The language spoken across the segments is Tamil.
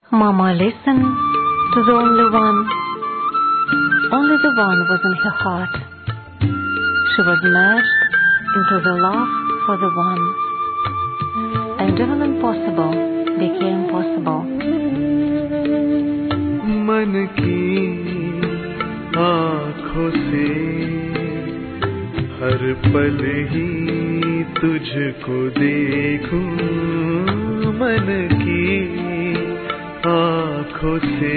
Mama listened to the only one. Only the one was in her heart. She was merged into the love for the one. And even impossible became possible. मन की आँखों से हर पल ही तुझको देखूं मन की आँखों से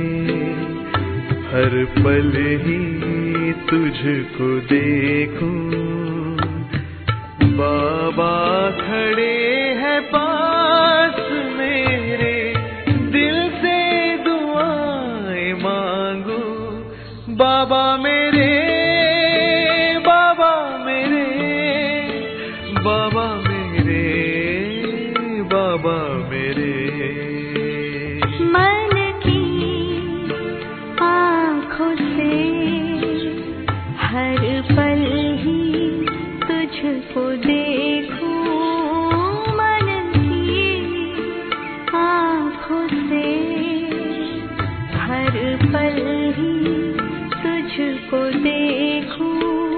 हर पल ही तुझको देखूं बाबा खड़े हैं पास मेरे दिल से दुआएं मांगू बाबा मेरे बाबा मेरे बाबा मेरे बाबा मेरे मन की आँखों से हर पल ही तुझको देखूं मन की आँखों से हर पल ही तुझको देखूं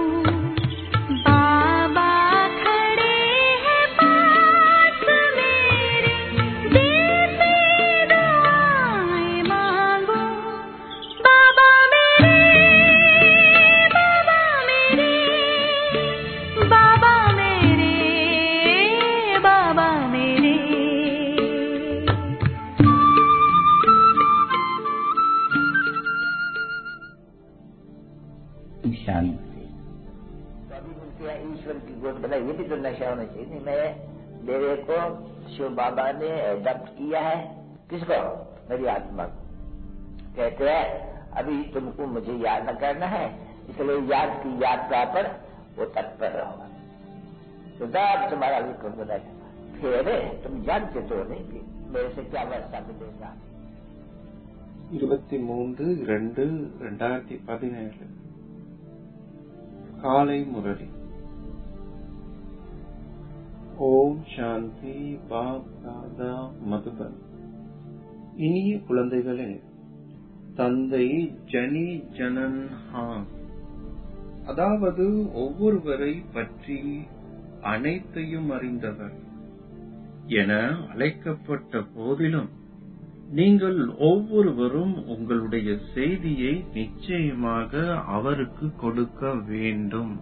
बाबा खड़े हैं पास मेरे दिल से दुआएं मांगो बाबा मेरे बाबा मेरे बाबा मेरे बाबा मेरे शांति तो अभी उनके यहाँ ईश्वर की गोद बनाई ये भी तो नशा होना चाहिए नहीं मैं मेरे को शिव बाबा ने एडप्ट किया है किसको मेरी आत्मा को कहते हैं अभी तुमको मुझे याद न करना है इसलिए याद की यात्रा पर वो तत्पर रहो तो सब तुम्हारा विक्रम बनाएगा फिर तुम जानते तो नहीं कि मेरे से क्या वर्षा मिलेगा இருபத்தி மூன்று ரெண்டு ரெண்டாயிரத்தி பதினேழு காலை முரளி ஓம் சாந்தி பாப் தாதா மதுபன் இனிய குழந்தைகளே தந்தை ஜனி ஜனன் ஹாங் அதாவது ஒவ்வொருவரை பற்றி அனைத்தையும் அறிந்தவர் என அழைக்கப்பட்ட போதிலும் நீங்கள் ஒவ்வொருவரும் உங்களுடைய செய்தியை நிச்சயமாக அவருக்கு கொடுக்க வேண்டும்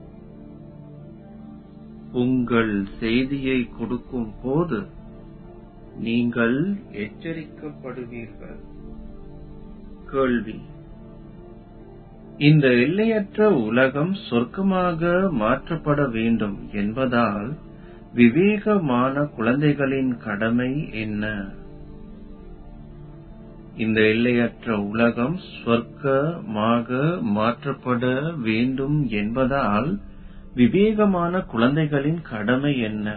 உங்கள் செய்தியை கொடுக்கும் போது நீங்கள் எச்சரிக்கப்படுவீர்கள் கேள்வி இந்த எல்லையற்ற உலகம் சொர்க்கமாக மாற்றப்பட வேண்டும் என்பதால் விவேகமான குழந்தைகளின் கடமை என்ன இந்த எல்லையற்ற உலகம் சொர்க்கமாக மாற்றப்பட வேண்டும் என்பதால் விவேகமான குழந்தைகளின் கடமை என்ன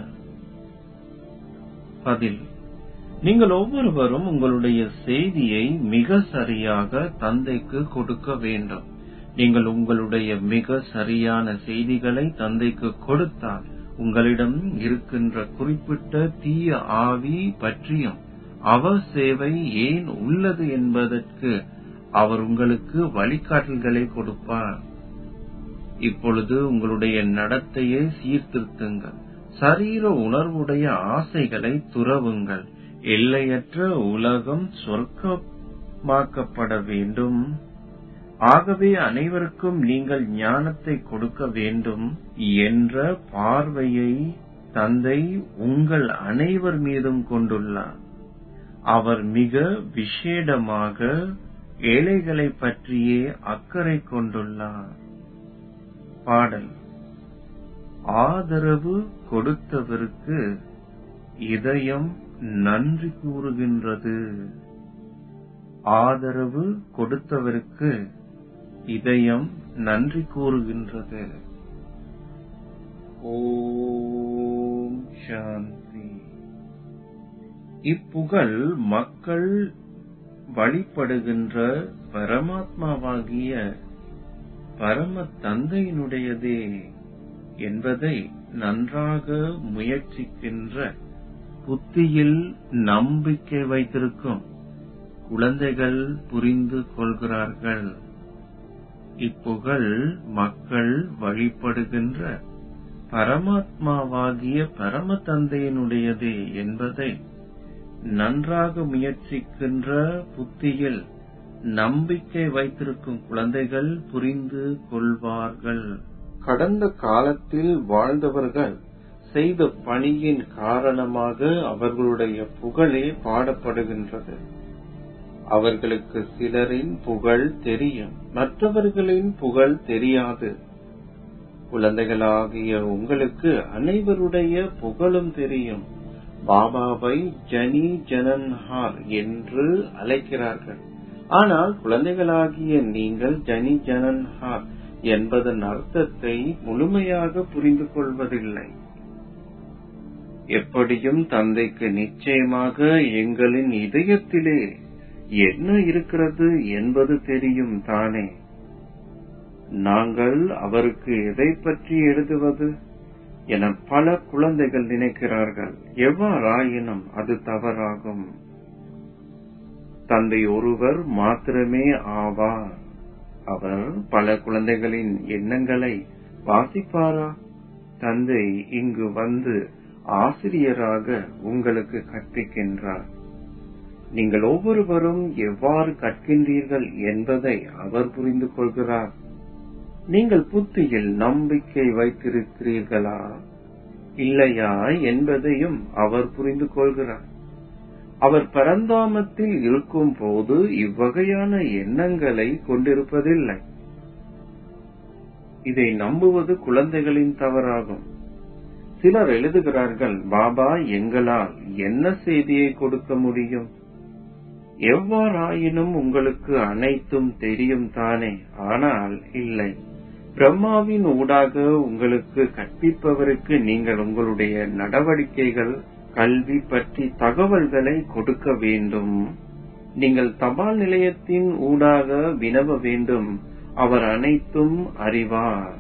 பதில் நீங்கள் ஒவ்வொருவரும் உங்களுடைய செய்தியை மிக சரியாக தந்தைக்கு கொடுக்க வேண்டும் நீங்கள் உங்களுடைய மிக சரியான செய்திகளை தந்தைக்கு கொடுத்தால் உங்களிடம் இருக்கின்ற குறிப்பிட்ட தீய ஆவி பற்றியும் அவர் சேவை ஏன் உள்ளது என்பதற்கு அவர் உங்களுக்கு வழிகாட்டல்களை கொடுப்பார் இப்பொழுது உங்களுடைய நடத்தையை சீர்திருத்துங்கள் சரீர உணர்வுடைய ஆசைகளை துறவுங்கள் எல்லையற்ற உலகம் சொர்க்கமாக்கப்பட வேண்டும் ஆகவே அனைவருக்கும் நீங்கள் ஞானத்தை கொடுக்க வேண்டும் என்ற பார்வையை தந்தை உங்கள் அனைவர் மீதும் கொண்டுள்ளார் அவர் மிக விசேடமாக ஏழைகளை பற்றியே அக்கறை கொண்டுள்ளார் பாடல் ஆதரவு கொடுத்தவருக்கு இதயம் நன்றி கூறுகின்றது ஆதரவு கொடுத்தவருக்கு இதயம் நன்றி கூறுகின்றது ஓம் சாந்தி இப்புகழ் மக்கள் வழிபடுகின்ற பரமாத்மாவாகிய பரம தந்தையினுடையதே என்பதை நன்றாக முயற்சிக்கின்ற புத்தியில் நம்பிக்கை வைத்திருக்கும் குழந்தைகள் புரிந்து கொள்கிறார்கள் இப்புகழ் மக்கள் வழிபடுகின்ற பரமாத்மாவாகிய பரம தந்தையினுடையதே என்பதை நன்றாக முயற்சிக்கின்ற புத்தியில் நம்பிக்கை வைத்திருக்கும் குழந்தைகள் புரிந்து கொள்வார்கள் கடந்த காலத்தில் வாழ்ந்தவர்கள் செய்த பணியின் காரணமாக அவர்களுடைய புகழே பாடப்படுகின்றது அவர்களுக்கு சிலரின் புகழ் தெரியும் மற்றவர்களின் புகழ் தெரியாது குழந்தைகளாகிய உங்களுக்கு அனைவருடைய புகழும் தெரியும் பாபாவை ஜனி ஜனன்ஹார் என்று அழைக்கிறார்கள் ஆனால் குழந்தைகளாகிய நீங்கள் ஜனி ஜனன்ஹார் என்பதன் அர்த்தத்தை முழுமையாக புரிந்து கொள்வதில்லை எப்படியும் தந்தைக்கு நிச்சயமாக எங்களின் இதயத்திலே என்ன இருக்கிறது என்பது தெரியும் தானே நாங்கள் அவருக்கு எதை பற்றி எழுதுவது என பல குழந்தைகள் நினைக்கிறார்கள் எவ்வாறாயினும் அது தவறாகும் தந்தை ஒருவர் மாத்திரமே ஆவார் அவர் பல குழந்தைகளின் எண்ணங்களை வாசிப்பாரா தந்தை இங்கு வந்து ஆசிரியராக உங்களுக்கு கற்பிக்கின்றார் நீங்கள் ஒவ்வொருவரும் எவ்வாறு கற்கின்றீர்கள் என்பதை அவர் புரிந்து கொள்கிறார் நீங்கள் புத்தியில் நம்பிக்கை வைத்திருக்கிறீர்களா இல்லையா என்பதையும் அவர் புரிந்து கொள்கிறார் அவர் பரந்தாமத்தில் இருக்கும் போது இவ்வகையான எண்ணங்களை கொண்டிருப்பதில்லை இதை நம்புவது குழந்தைகளின் தவறாகும் சிலர் எழுதுகிறார்கள் பாபா எங்களால் என்ன செய்தியை கொடுக்க முடியும் எவ்வாறாயினும் உங்களுக்கு அனைத்தும் தெரியும் தானே ஆனால் இல்லை பிரம்மாவின் ஊடாக உங்களுக்கு கற்பிப்பவருக்கு நீங்கள் உங்களுடைய நடவடிக்கைகள் கல்வி பற்றி தகவல்களை கொடுக்க வேண்டும் நீங்கள் தபால் நிலையத்தின் ஊடாக வினவ வேண்டும் அவர் அனைத்தும் அறிவார்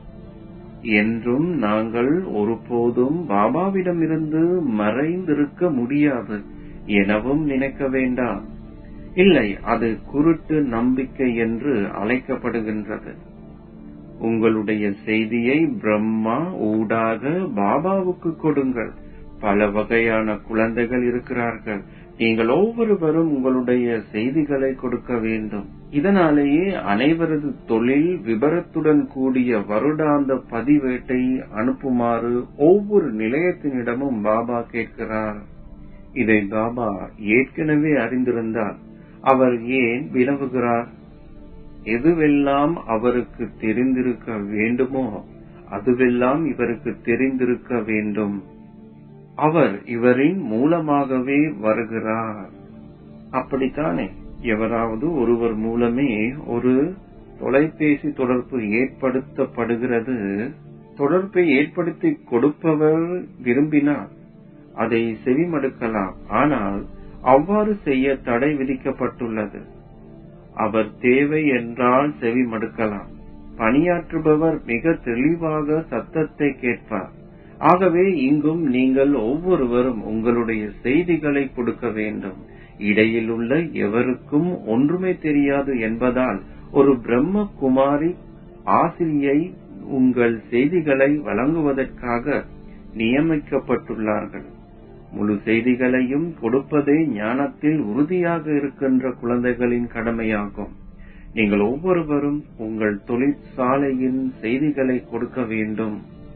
என்றும் நாங்கள் ஒருபோதும் பாபாவிடமிருந்து மறைந்திருக்க முடியாது எனவும் நினைக்க வேண்டாம் இல்லை அது குருட்டு நம்பிக்கை என்று அழைக்கப்படுகின்றது உங்களுடைய செய்தியை பிரம்மா ஊடாக பாபாவுக்கு கொடுங்கள் பல வகையான குழந்தைகள் இருக்கிறார்கள் நீங்கள் ஒவ்வொருவரும் உங்களுடைய செய்திகளை கொடுக்க வேண்டும் இதனாலேயே அனைவரது தொழில் விபரத்துடன் கூடிய வருடாந்த பதிவேட்டை அனுப்புமாறு ஒவ்வொரு நிலையத்தினிடமும் பாபா கேட்கிறார் இதை பாபா ஏற்கனவே அறிந்திருந்தால் அவர் ஏன் வினவுகிறார் எதுவெல்லாம் அவருக்கு தெரிந்திருக்க வேண்டுமோ அதுவெல்லாம் இவருக்கு தெரிந்திருக்க வேண்டும் அவர் இவரின் மூலமாகவே வருகிறார் அப்படித்தானே எவராவது ஒருவர் மூலமே ஒரு தொலைபேசி தொடர்பு ஏற்படுத்தப்படுகிறது தொடர்பை ஏற்படுத்தி கொடுப்பவர் விரும்பினார் அதை செவிமடுக்கலாம் ஆனால் அவ்வாறு செய்ய தடை விதிக்கப்பட்டுள்ளது அவர் தேவை என்றால் செவி மடுக்கலாம் பணியாற்றுபவர் மிக தெளிவாக சத்தத்தை கேட்பார் ஆகவே இங்கும் நீங்கள் ஒவ்வொருவரும் உங்களுடைய செய்திகளை கொடுக்க வேண்டும் இடையில் உள்ள எவருக்கும் ஒன்றுமே தெரியாது என்பதால் ஒரு பிரம்ம குமாரி ஆசிரியை உங்கள் செய்திகளை வழங்குவதற்காக நியமிக்கப்பட்டுள்ளார்கள் முழு செய்திகளையும் கொடுப்பதே ஞானத்தில் உறுதியாக இருக்கின்ற குழந்தைகளின் கடமையாகும் நீங்கள் ஒவ்வொருவரும் உங்கள் தொழிற்சாலையின் செய்திகளை கொடுக்க வேண்டும்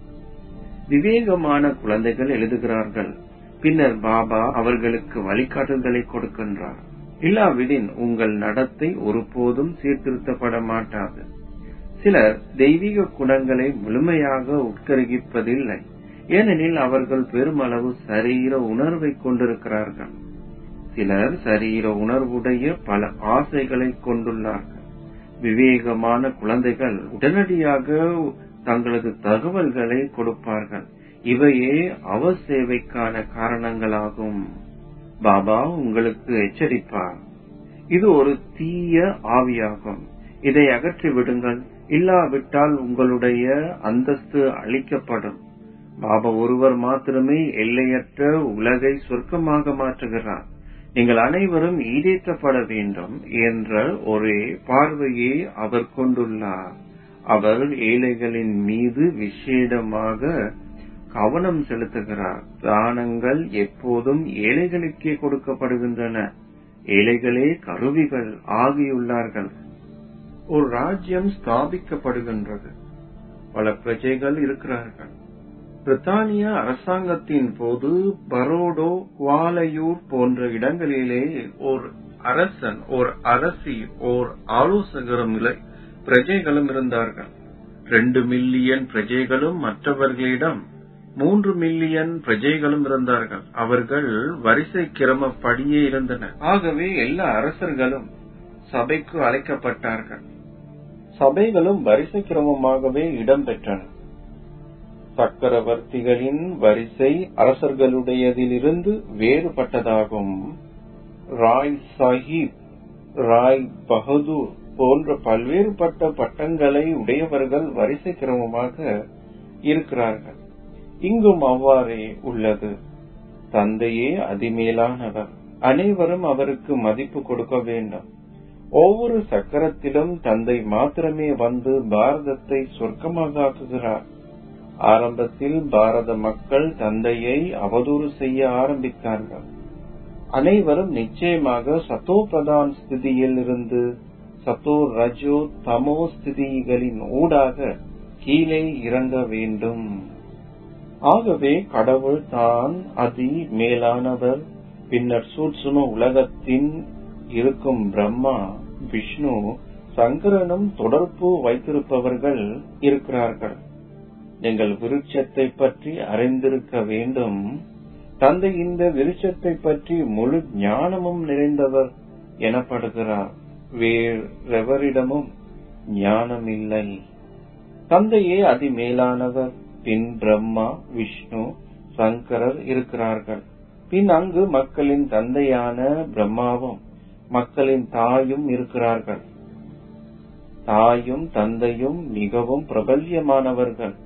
விவேகமான குழந்தைகள் எழுதுகிறார்கள் பின்னர் பாபா அவர்களுக்கு வழிகாட்டுதலை கொடுக்கின்றார் இல்லாவிடின் உங்கள் நடத்தை ஒருபோதும் சீர்திருத்தப்பட மாட்டாது சிலர் தெய்வீக குணங்களை முழுமையாக உட்கருகிப்பதில்லை ஏனெனில் அவர்கள் பெருமளவு சரீர உணர்வை கொண்டிருக்கிறார்கள் சிலர் சரீர உணர்வுடைய பல ஆசைகளை கொண்டுள்ளார்கள் விவேகமான குழந்தைகள் உடனடியாக தங்களது தகவல்களை கொடுப்பார்கள் இவையே அவசேவைக்கான காரணங்களாகும் பாபா உங்களுக்கு எச்சரிப்பார் இது ஒரு தீய ஆவியாகும் இதை அகற்றி விடுங்கள் இல்லாவிட்டால் உங்களுடைய அந்தஸ்து அளிக்கப்படும் பாபா ஒருவர் மாத்திரமே எல்லையற்ற உலகை சொர்க்கமாக மாற்றுகிறார் நீங்கள் அனைவரும் ஈடேற்றப்பட வேண்டும் என்ற ஒரே பார்வையே அவர் கொண்டுள்ளார் அவர் ஏழைகளின் மீது விசேடமாக கவனம் செலுத்துகிறார் தானங்கள் எப்போதும் ஏழைகளுக்கே கொடுக்கப்படுகின்றன ஏழைகளே கருவிகள் ஆகியுள்ளார்கள் ஒரு ராஜ்யம் ஸ்தாபிக்கப்படுகின்றது பல பிரஜைகள் இருக்கிறார்கள் பிரித்தானிய அரசாங்கத்தின் போது பரோடோ குவாலையூர் போன்ற இடங்களிலே ஓர் அரசன் ஓர் அரசி ஓர் ஆலோசகரும் இல்லை பிரஜைகளும் இருந்தார்கள் ரெண்டு மில்லியன் பிரஜைகளும் மற்றவர்களிடம் மூன்று மில்லியன் பிரஜைகளும் இருந்தார்கள் அவர்கள் வரிசை கிரமப்படியே இருந்தனர் ஆகவே எல்லா அரசர்களும் சபைக்கு அழைக்கப்பட்டார்கள் சபைகளும் வரிசை கிரமமாகவே இடம்பெற்றன சக்கரவர்த்திகளின் வரிசை அரசர்களுடையதிலிருந்து வேறுபட்டதாகும் ராய் சாஹிப் ராய் பகதூர் போன்ற பல்வேறுபட்ட பட்டங்களை உடையவர்கள் வரிசை கிரமமாக இருக்கிறார்கள் இங்கும் அவ்வாறே உள்ளது தந்தையே அதிமேலானவர் அனைவரும் அவருக்கு மதிப்பு கொடுக்க வேண்டும் ஒவ்வொரு சக்கரத்திலும் தந்தை மாத்திரமே வந்து பாரதத்தை சொர்க்கமாக ஆக்குகிறார் ஆரம்பத்தில் பாரத மக்கள் தந்தையை அவதூறு செய்ய ஆரம்பித்தார்கள் அனைவரும் நிச்சயமாக சத்தோ பிரதான் ஸ்திதியில் இருந்து சத்தோ ரஜோ தமோ ஸ்திதிகளின் ஊடாக கீழே இறங்க வேண்டும் ஆகவே கடவுள் தான் அதி மேலானவர் பின்னர் சூட்சும உலகத்தின் இருக்கும் பிரம்மா விஷ்ணு சங்கரனும் தொடர்பு வைத்திருப்பவர்கள் இருக்கிறார்கள் நீங்கள் விருட்சத்தை பற்றி அறிந்திருக்க வேண்டும் தந்தை இந்த விருட்சத்தை பற்றி முழு ஞானமும் நிறைந்தவர் எனப்படுகிறார் வேறெவரிடமும் ஞானம் இல்லை தந்தையே அதிமேலானவர் பின் பிரம்மா விஷ்ணு சங்கரர் இருக்கிறார்கள் பின் அங்கு மக்களின் தந்தையான பிரம்மாவும் மக்களின் தாயும் இருக்கிறார்கள் தாயும் தந்தையும் மிகவும் பிரபல்யமானவர்கள்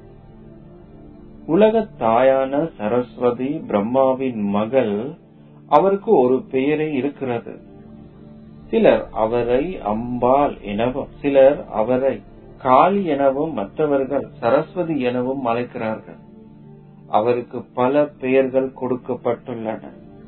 உலகத் தாயான சரஸ்வதி பிரம்மாவின் மகள் அவருக்கு ஒரு பெயரே இருக்கிறது சிலர் அவரை அம்பாள் எனவும் சிலர் அவரை காளி எனவும் மற்றவர்கள் சரஸ்வதி எனவும் அழைக்கிறார்கள் அவருக்கு பல பெயர்கள் கொடுக்கப்பட்டுள்ளன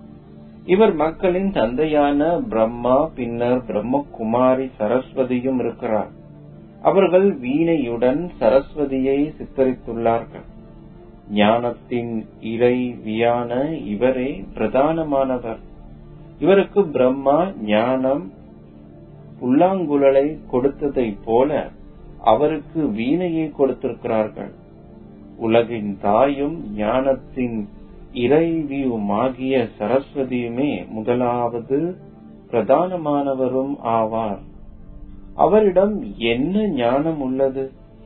இவர் மக்களின் தந்தையான பிரம்மா பின்னர் பிரம்மகுமாரி சரஸ்வதியும் இருக்கிறார் அவர்கள் வீணையுடன் சரஸ்வதியை சித்தரித்துள்ளார்கள் ஞானத்தின் இறைவியான இவரே பிரதானமானவர் இவருக்கு பிரம்மா ஞானம் புல்லாங்குழலை கொடுத்ததை போல அவருக்கு வீணையை கொடுத்திருக்கிறார்கள் உலகின் தாயும் ஞானத்தின் இறைவியுமாகிய சரஸ்வதியுமே முதலாவது பிரதானமானவரும் ஆவார் அவரிடம் என்ன ஞானம் உள்ளது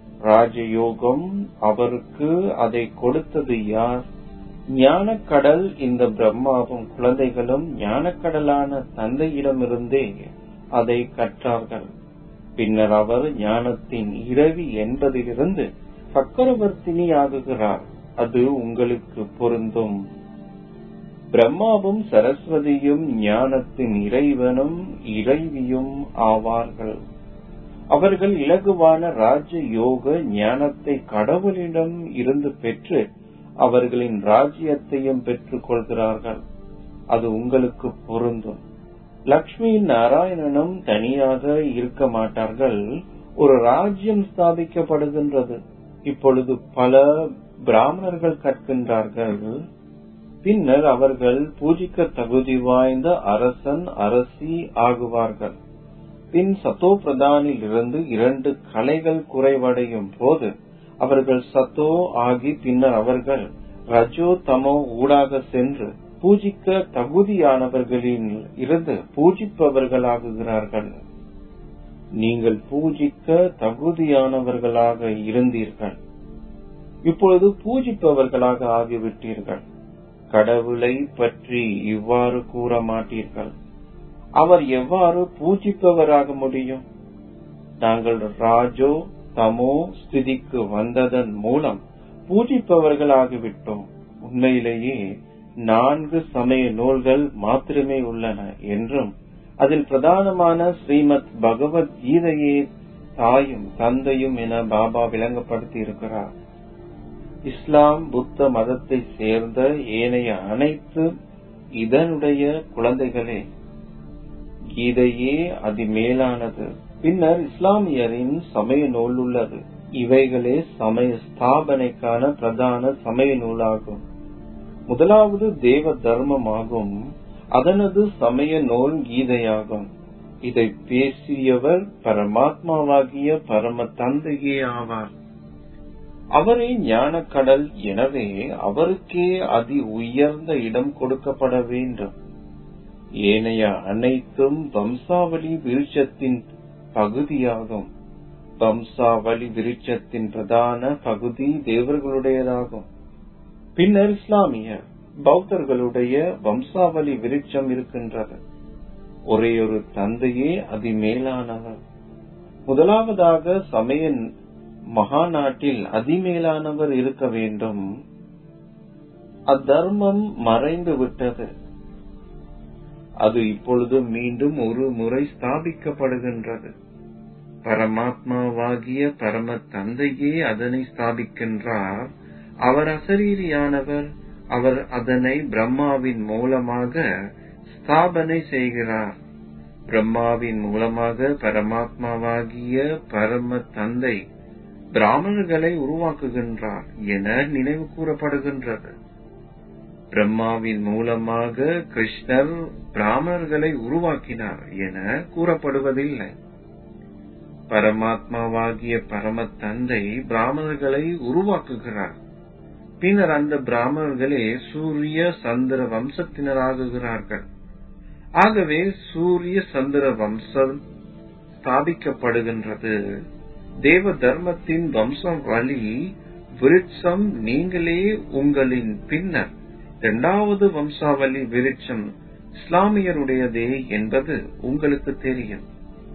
ராஜயோகம் அவருக்கு அதை கொடுத்தது யார் ஞானக்கடல் இந்த பிரம்மாவும் குழந்தைகளும் ஞானக்கடலான தந்தையிடமிருந்தே அதை கற்றார்கள் பின்னர் அவர் ஞானத்தின் இரவி என்பதிலிருந்து சக்கரவர்த்தினி ஆகுகிறார் அது உங்களுக்கு பொருந்தும் பிரம்மாவும் சரஸ்வதியும் ஞானத்தின் இறைவனும் இறைவியும் ஆவார்கள் அவர்கள் இலகுவான ராஜ யோக ஞானத்தை கடவுளிடம் இருந்து பெற்று அவர்களின் ராஜ்யத்தையும் பெற்றுக் கொள்கிறார்கள் அது உங்களுக்கு பொருந்தும் லக்ஷ்மியின் நாராயணனும் தனியாக இருக்க மாட்டார்கள் ஒரு ராஜ்யம் ஸ்தாபிக்கப்படுகின்றது இப்பொழுது பல பிராமணர்கள் கற்கின்றார்கள் பின்னர் அவர்கள் பூஜிக்க தகுதி வாய்ந்த அரசன் அரசி ஆகுவார்கள் பின் சத்தோ பிரதானில் இருந்து இரண்டு கலைகள் குறைவடையும் போது அவர்கள் சத்தோ ஆகி பின்னர் அவர்கள் ரஜோ தமோ ஊடாக சென்று பூஜிக்க தகுதியானவர்களில் இருந்து பூஜிப்பவர்களாகுகிறார்கள் நீங்கள் பூஜிக்க தகுதியானவர்களாக இருந்தீர்கள் இப்பொழுது பூஜிப்பவர்களாக ஆகிவிட்டீர்கள் கடவுளை பற்றி இவ்வாறு கூற மாட்டீர்கள் அவர் எவ்வாறு பூஜிப்பவராக முடியும் நாங்கள் ராஜோ தமோ ஸ்திதிக்கு வந்ததன் மூலம் பூஜிப்பவர்கள் ஆகிவிட்டோம் உண்மையிலேயே நான்கு சமய நூல்கள் மாத்திரமே உள்ளன என்றும் அதில் பிரதானமான ஸ்ரீமத் பகவத் கீதையே தாயும் தந்தையும் என பாபா விளங்கப்படுத்தி இருக்கிறார் இஸ்லாம் புத்த மதத்தை சேர்ந்த ஏனைய அனைத்து இதனுடைய குழந்தைகளே கீதையே அதிமேலானது பின்னர் இஸ்லாமியரின் சமய நூல் உள்ளது இவைகளே சமய ஸ்தாபனைக்கான பிரதான சமய நூலாகும் முதலாவது தேவ தர்மமாகும் அதனது சமய நூல் கீதையாகும் இதை பேசியவர் பரமாத்மாவாகிய பரம தந்தையே ஆவார் அவரே ஞானக்கடல் எனவே அவருக்கே அதி உயர்ந்த இடம் கொடுக்கப்பட வேண்டும் ஏனைய அனைத்தும் வம்சாவளி விருட்சத்தின் பகுதியாகும் வம்சாவளி விருட்சத்தின் பிரதான பகுதி தேவர்களுடையதாகும் பின்னர் இஸ்லாமியர் பௌத்தர்களுடைய வம்சாவளி விருட்சம் இருக்கின்றது ஒரே ஒரு தந்தையே அதிமேலானவர் முதலாவதாக சமய மகாநாட்டில் அதிமேலானவர் இருக்க வேண்டும் அத்தர்மம் மறைந்து விட்டது அது இப்பொழுது மீண்டும் ஒரு முறை ஸ்தாபிக்கப்படுகின்றது பரமாத்மாவாகிய பரம தந்தையே அதனை ஸ்தாபிக்கின்றார் அவர் அசரீரியானவர் அவர் அதனை பிரம்மாவின் மூலமாக ஸ்தாபனை செய்கிறார் பிரம்மாவின் மூலமாக பரமாத்மாவாகிய பரம தந்தை பிராமணர்களை உருவாக்குகின்றார் என நினைவு கூறப்படுகின்றது பிரம்மாவின் மூலமாக கிருஷ்ணர் பிராமணர்களை உருவாக்கினார் என கூறப்படுவதில்லை பரமாத்மாவாகிய பரம தந்தை பிராமணர்களை உருவாக்குகிறார் பின்னர் அந்த பிராமணர்களே சூரிய சந்திர வம்சத்தினராகுகிறார்கள் ஆகவே சூரிய சந்திர வம்சம் ஸ்தாபிக்கப்படுகின்றது தேவ தர்மத்தின் வம்சம் வழி விருட்சம் நீங்களே உங்களின் பின்னர் இரண்டாவது வம்சாவளி விருட்சம் இஸ்லாமியருடையதே என்பது உங்களுக்கு தெரியும்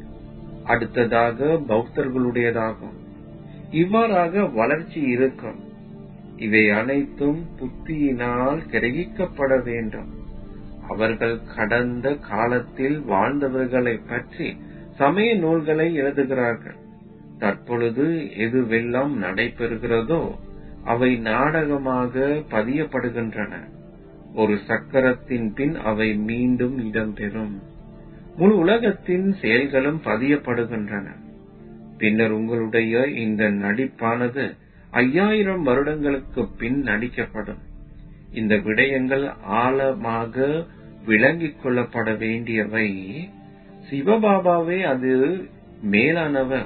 அடுத்ததாக பௌத்தர்களுடையதாகும் இவ்வாறாக வளர்ச்சி இருக்கும் இவை அனைத்தும் புத்தியினால் கிரகிக்கப்பட வேண்டும் அவர்கள் கடந்த காலத்தில் வாழ்ந்தவர்களை பற்றி சமய நூல்களை எழுதுகிறார்கள் தற்பொழுது எதுவெல்லாம் நடைபெறுகிறதோ அவை நாடகமாக பதியப்படுகின்றன ஒரு சக்கரத்தின் பின் அவை மீண்டும் இடம்பெறும் முழு உலகத்தின் செயல்களும் பதியப்படுகின்றன பின்னர் உங்களுடைய இந்த நடிப்பானது ஐயாயிரம் வருடங்களுக்கு பின் நடிக்கப்படும் இந்த விடயங்கள் ஆழமாக விளங்கிக் கொள்ளப்பட வேண்டியவை சிவபாபாவே அது மேலானவர்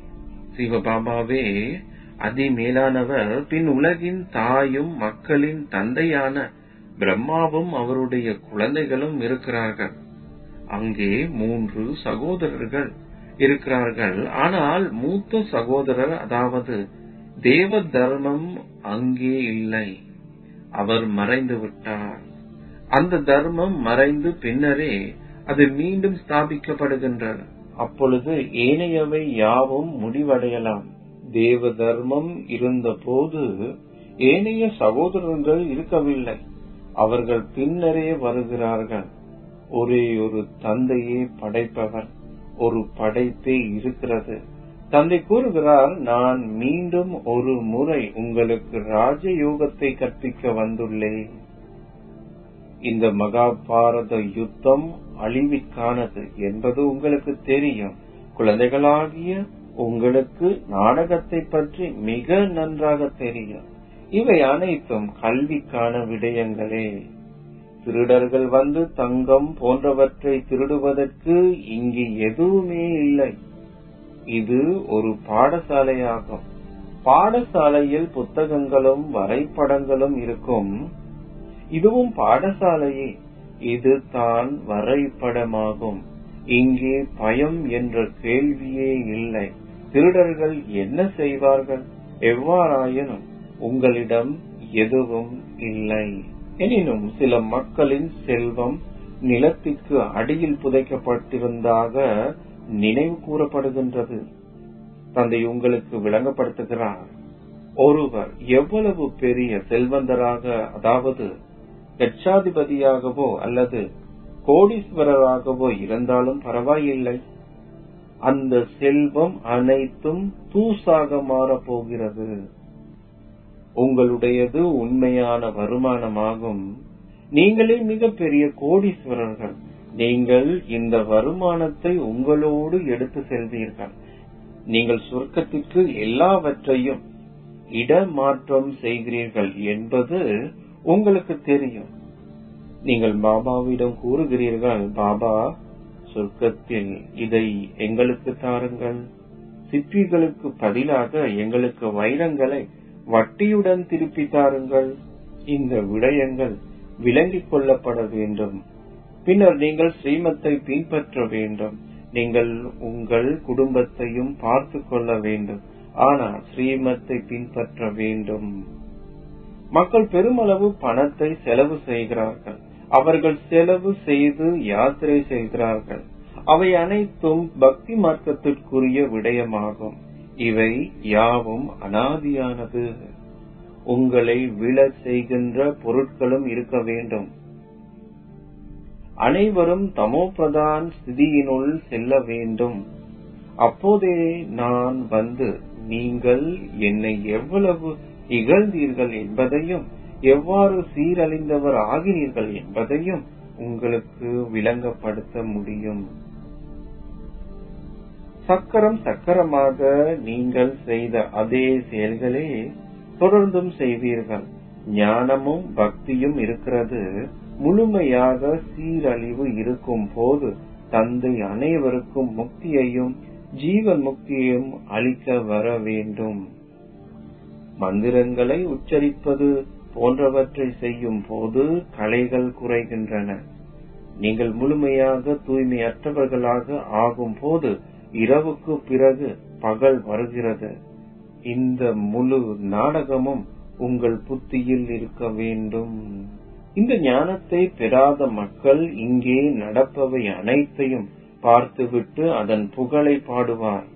சிவபாபாவே அதி மேலானவர் பின் உலகின் தாயும் மக்களின் தந்தையான பிரம்மாவும் அவருடைய குழந்தைகளும் இருக்கிறார்கள் அங்கே மூன்று சகோதரர்கள் இருக்கிறார்கள் ஆனால் மூத்த சகோதரர் அதாவது தேவ தர்மம் அங்கே இல்லை அவர் மறைந்து விட்டார் அந்த தர்மம் மறைந்து பின்னரே அது மீண்டும் ஸ்தாபிக்கப்படுகின்றது அப்பொழுது ஏனையவை யாவும் முடிவடையலாம் தேவ தர்மம் இருந்தபோது ஏனைய சகோதரர்கள் இருக்கவில்லை அவர்கள் பின்னரே வருகிறார்கள் ஒரே ஒரு தந்தையே படைப்பவர் ஒரு படைப்பே இருக்கிறது தந்தை கூறுகிறார் நான் மீண்டும் ஒரு முறை உங்களுக்கு ராஜயோகத்தை கற்பிக்க வந்துள்ளேன் இந்த மகாபாரத யுத்தம் அழிவிற்கானது என்பது உங்களுக்கு தெரியும் குழந்தைகளாகிய உங்களுக்கு நாடகத்தை பற்றி மிக நன்றாக தெரியும் இவை அனைத்தும் கல்விக்கான விடயங்களே திருடர்கள் வந்து தங்கம் போன்றவற்றை திருடுவதற்கு இங்கு எதுவுமே இல்லை இது ஒரு பாடசாலையாகும் பாடசாலையில் புத்தகங்களும் வரைபடங்களும் இருக்கும் இதுவும் பாடசாலையே இது தான் வரைபடமாகும் இங்கே பயம் என்ற கேள்வியே இல்லை திருடர்கள் என்ன செய்வார்கள் எவ்வாறாயினும் உங்களிடம் எதுவும் இல்லை எனினும் சில மக்களின் செல்வம் நிலத்திற்கு அடியில் புதைக்கப்பட்டிருந்தாக நினைவு கூறப்படுகின்றது தந்தை உங்களுக்கு விளங்கப்படுத்துகிறார் ஒருவர் எவ்வளவு பெரிய செல்வந்தராக அதாவது லட்சாதிபதியாகவோ அல்லது கோடீஸ்வரராகவோ இருந்தாலும் பரவாயில்லை அந்த செல்வம் அனைத்தும் தூசாக மாறப் போகிறது உங்களுடையது உண்மையான வருமானமாகும் நீங்களே மிகப்பெரிய கோடீஸ்வரர்கள் நீங்கள் இந்த வருமானத்தை உங்களோடு எடுத்து செல்வீர்கள் நீங்கள் சொர்க்கத்திற்கு எல்லாவற்றையும் இடமாற்றம் செய்கிறீர்கள் என்பது உங்களுக்கு தெரியும் நீங்கள் பாபாவிடம் கூறுகிறீர்கள் பாபா சொர்க்கத்தில் இதை எங்களுக்கு தாருங்கள் சிப்பிகளுக்கு பதிலாக எங்களுக்கு வைரங்களை வட்டியுடன் திருப்பி தாருங்கள் இந்த விடயங்கள் விளங்கிக் கொள்ளப்பட வேண்டும் பின்னர் நீங்கள் ஸ்ரீமத்தை பின்பற்ற வேண்டும் நீங்கள் உங்கள் குடும்பத்தையும் பார்த்து கொள்ள வேண்டும் ஆனால் ஸ்ரீமத்தை பின்பற்ற வேண்டும் மக்கள் பெருமளவு பணத்தை செலவு செய்கிறார்கள் அவர்கள் செலவு செய்து யாத்திரை செய்கிறார்கள் அவை அனைத்தும் பக்தி மார்க்கத்திற்குரிய விடயமாகும் இவை யாவும் அனாதியானது உங்களை விழ செய்கின்ற பொருட்களும் இருக்க வேண்டும் அனைவரும் தமோபிரதான் ஸ்திதியினுள் செல்ல வேண்டும் அப்போதே நான் வந்து நீங்கள் என்னை எவ்வளவு இகழ்ந்தீர்கள் என்பதையும் எவ்வாறு சீரழிந்தவர் ஆகிறீர்கள் என்பதையும் உங்களுக்கு விளங்கப்படுத்த முடியும் சக்கரம் சக்கரமாக நீங்கள் செய்த அதே செயல்களே தொடர்ந்தும் செய்வீர்கள் ஞானமும் பக்தியும் இருக்கிறது முழுமையாக சீரழிவு இருக்கும் போது தந்தை அனைவருக்கும் முக்தியையும் ஜீவன் முக்தியையும் அளிக்க வர வேண்டும் மந்திரங்களை உச்சரிப்பது போன்றவற்றை செய்யும் போது கலைகள் குறைகின்றன நீங்கள் முழுமையாக தூய்மையற்றவர்களாக ஆகும் போது இரவுக்கு பிறகு பகல் வருகிறது இந்த முழு நாடகமும் உங்கள் புத்தியில் இருக்க வேண்டும் இந்த ஞானத்தை பெறாத மக்கள் இங்கே நடப்பவை அனைத்தையும் பார்த்துவிட்டு அதன் புகழை பாடுவார்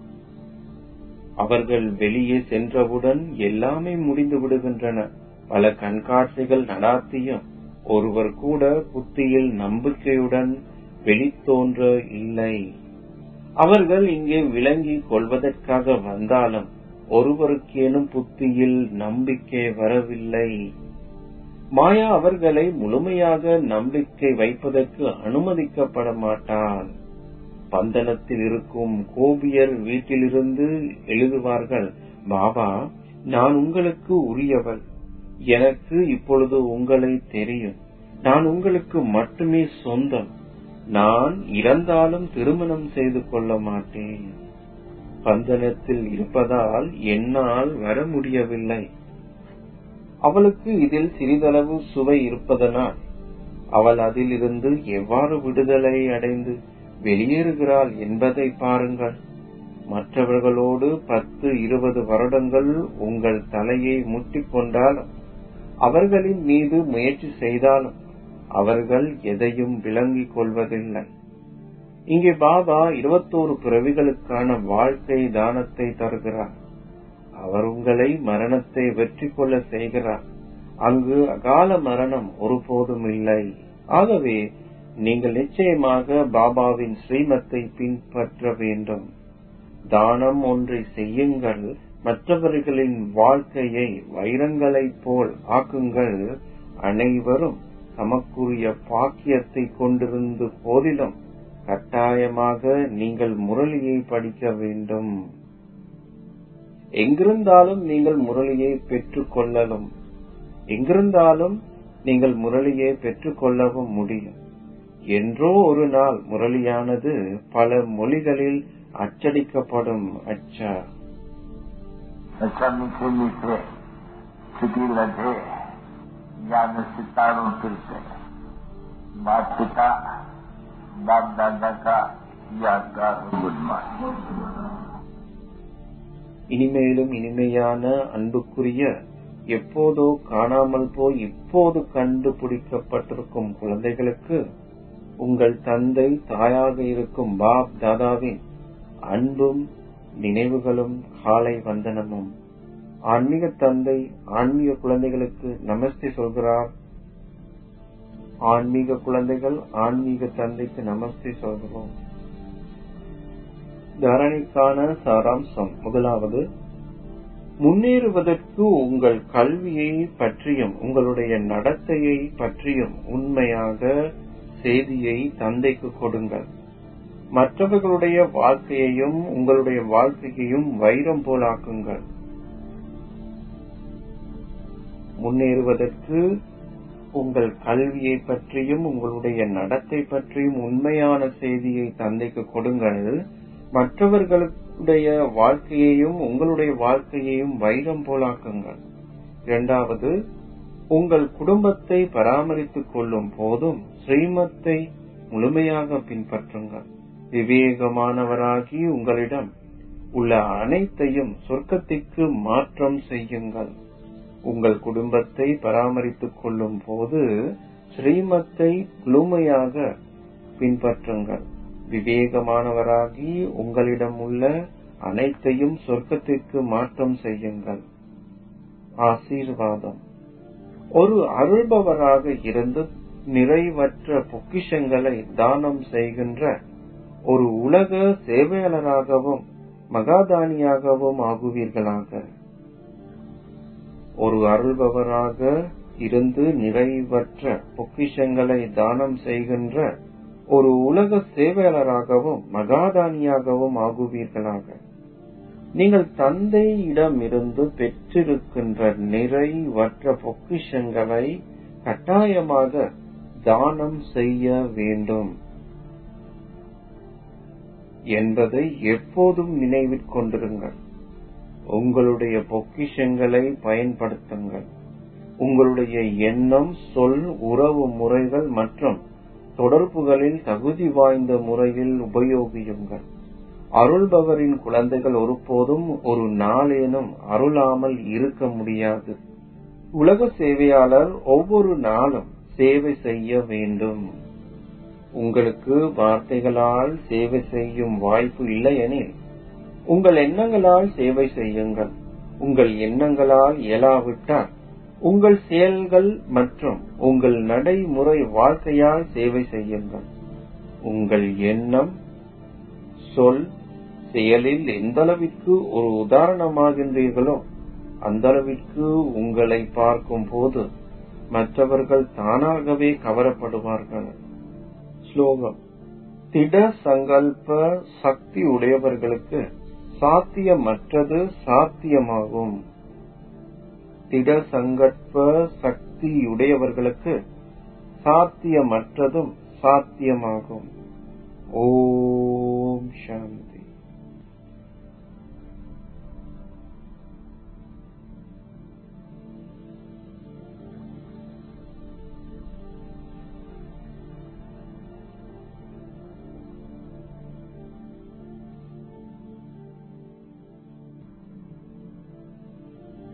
அவர்கள் வெளியே சென்றவுடன் எல்லாமே முடிந்து விடுகின்றன பல கண்காட்சிகள் நடாத்தியும் ஒருவர் கூட புத்தியில் நம்பிக்கையுடன் வெளித்தோன்ற இல்லை அவர்கள் இங்கே விளங்கி கொள்வதற்காக வந்தாலும் ஒருவருக்கேனும் புத்தியில் நம்பிக்கை வரவில்லை மாயா அவர்களை முழுமையாக நம்பிக்கை வைப்பதற்கு அனுமதிக்கப்பட மாட்டான் பந்தனத்தில் இருக்கும் கோபியர் வீட்டிலிருந்து எழுதுவார்கள் பாபா நான் உங்களுக்கு உரியவள் எனக்கு இப்பொழுது உங்களை தெரியும் நான் உங்களுக்கு மட்டுமே சொந்தம் நான் இறந்தாலும் திருமணம் செய்து கொள்ள மாட்டேன் பந்தனத்தில் இருப்பதால் என்னால் வர முடியவில்லை அவளுக்கு இதில் சிறிதளவு சுவை இருப்பதனால் அவள் அதிலிருந்து எவ்வாறு விடுதலை அடைந்து வெளியேறுகிறாள் என்பதை பாருங்கள் மற்றவர்களோடு பத்து இருபது வருடங்கள் உங்கள் தலையை முட்டிக்கொண்டாலும் அவர்களின் மீது முயற்சி செய்தாலும் அவர்கள் எதையும் விளங்கிக் கொள்வதில்லை இங்கே பாபா இருபத்தோரு பிறவிகளுக்கான வாழ்க்கை தானத்தை தருகிறார் அவர் உங்களை மரணத்தை வெற்றி கொள்ள செய்கிறார் அங்கு அகால மரணம் ஒருபோதும் இல்லை ஆகவே நீங்கள் நிச்சயமாக பாபாவின் ஸ்ரீமத்தை பின்பற்ற வேண்டும் தானம் ஒன்றை செய்யுங்கள் மற்றவர்களின் வாழ்க்கையை வைரங்களைப் போல் ஆக்குங்கள் அனைவரும் தமக்குரிய பாக்கியத்தை கொண்டிருந்த போதிலும் கட்டாயமாக நீங்கள் முரளியை படிக்க வேண்டும் எங்கிருந்தாலும் நீங்கள் முரளியை பெற்றுக் கொள்ளலும் எங்கிருந்தாலும் நீங்கள் முரளியை பெற்றுக் கொள்ளவும் முடியும் என்றோ ஒரு நாள் முரளியானது பல மொழிகளில் அச்சடிக்கப்படும் அச்சா अच्छा मीठे मीठे छिपी लधे ज्ञान सितारों फिर से माता पिता बाप दादा का यादगार गुड मॉर्निंग இனிமேலும் இனிமையான அன்புக்குரிய எப்போதோ காணாமல் போய் இப்போது கண்டுபிடிக்கப்பட்டிருக்கும் குழந்தைகளுக்கு உங்கள் தந்தை தாயாக இருக்கும் பாப் தாதாவின் அன்பும் நினைவுகளும் காலை வந்தனமும் ஆன்மீக தந்தை ஆன்மீக குழந்தைகளுக்கு நமஸ்தே சொல்கிறார் ஆன்மீக குழந்தைகள் ஆன்மீக தந்தைக்கு நமஸ்தே சொல்கிறோம் தரணிக்கான சாராம்சம் முதலாவது முன்னேறுவதற்கு உங்கள் கல்வியை பற்றியும் உங்களுடைய நடத்தையை பற்றியும் உண்மையாக செய்தியை தந்தைக்கு கொடுங்கள் மற்றவர்களுடைய வாழ்க்கையையும் உங்களுடைய வாழ்க்கையையும் வைரம் போலாக்குங்கள் முன்னேறுவதற்கு உங்கள் கல்வியை பற்றியும் உங்களுடைய நடத்தை பற்றியும் உண்மையான செய்தியை தந்தைக்கு கொடுங்கள் மற்றவர்களுடைய வாழ்க்கையையும் உங்களுடைய வாழ்க்கையையும் வைரம் போலாக்குங்கள் இரண்டாவது உங்கள் குடும்பத்தை பராமரித்துக் கொள்ளும் போதும் ஸ்ரீமத்தை முழுமையாக பின்பற்றுங்கள் விவேகமானவராகி உங்களிடம் உள்ள அனைத்தையும் சொர்க்கத்திற்கு மாற்றம் செய்யுங்கள் உங்கள் குடும்பத்தை பராமரித்துக் கொள்ளும் போது ஸ்ரீமத்தை முழுமையாக பின்பற்றுங்கள் விவேகமானவராகி உங்களிடம் உள்ள அனைத்தையும் சொர்க்கத்திற்கு மாற்றம் செய்யுங்கள் ஆசீர்வாதம் ஒரு அருள்பவராக இருந்து நிறைவற்ற பொக்கிஷங்களை தானம் செய்கின்ற ஒரு உலக சேவையாளராகவும் மகாதானியாகவும் ஆகுவீர்களாக ஒரு அருள்பவராக இருந்து நிறைவற்ற பொக்கிஷங்களை தானம் செய்கின்ற ஒரு உலக சேவையாளராகவும் மகாதானியாகவும் ஆகுவீர்களாக நீங்கள் தந்தையிடம் இருந்து பெற்றிருக்கின்ற நிறைவற்ற பொக்கிஷங்களை கட்டாயமாக தானம் செய்ய வேண்டும் என்பதை எப்போதும் நினைவில் கொண்டிருங்கள் உங்களுடைய பொக்கிஷங்களை பயன்படுத்துங்கள் உங்களுடைய எண்ணம் சொல் உறவு முறைகள் மற்றும் தொடர்புகளில் தகுதி வாய்ந்த முறையில் உபயோகியுங்கள் அருள்பவரின் குழந்தைகள் ஒருபோதும் ஒரு நாளேனும் அருளாமல் இருக்க முடியாது உலக சேவையாளர் ஒவ்வொரு நாளும் சேவை செய்ய வேண்டும் உங்களுக்கு வார்த்தைகளால் சேவை செய்யும் வாய்ப்பு இல்லையெனில் உங்கள் எண்ணங்களால் சேவை செய்யுங்கள் உங்கள் எண்ணங்களால் இயலாவிட்டால் உங்கள் செயல்கள் மற்றும் உங்கள் நடைமுறை வாழ்க்கையால் சேவை செய்யுங்கள் உங்கள் எண்ணம் சொல் செயலில் எந்த அளவிற்கு ஒரு உதாரணமாகின்றீர்களோ அந்த அளவிற்கு உங்களை பார்க்கும் போது மற்றவர்கள் தானாகவே கவரப்படுவார்கள் ஸ்லோகம் திட சங்கல்ப சக்தி உடையவர்களுக்கு சாத்தியமற்றது சாத்தியமாகும் திட சங்கற்ப சக்தி உடையவர்களுக்கு சாத்தியமற்றதும் சாத்தியமாகும் ஓ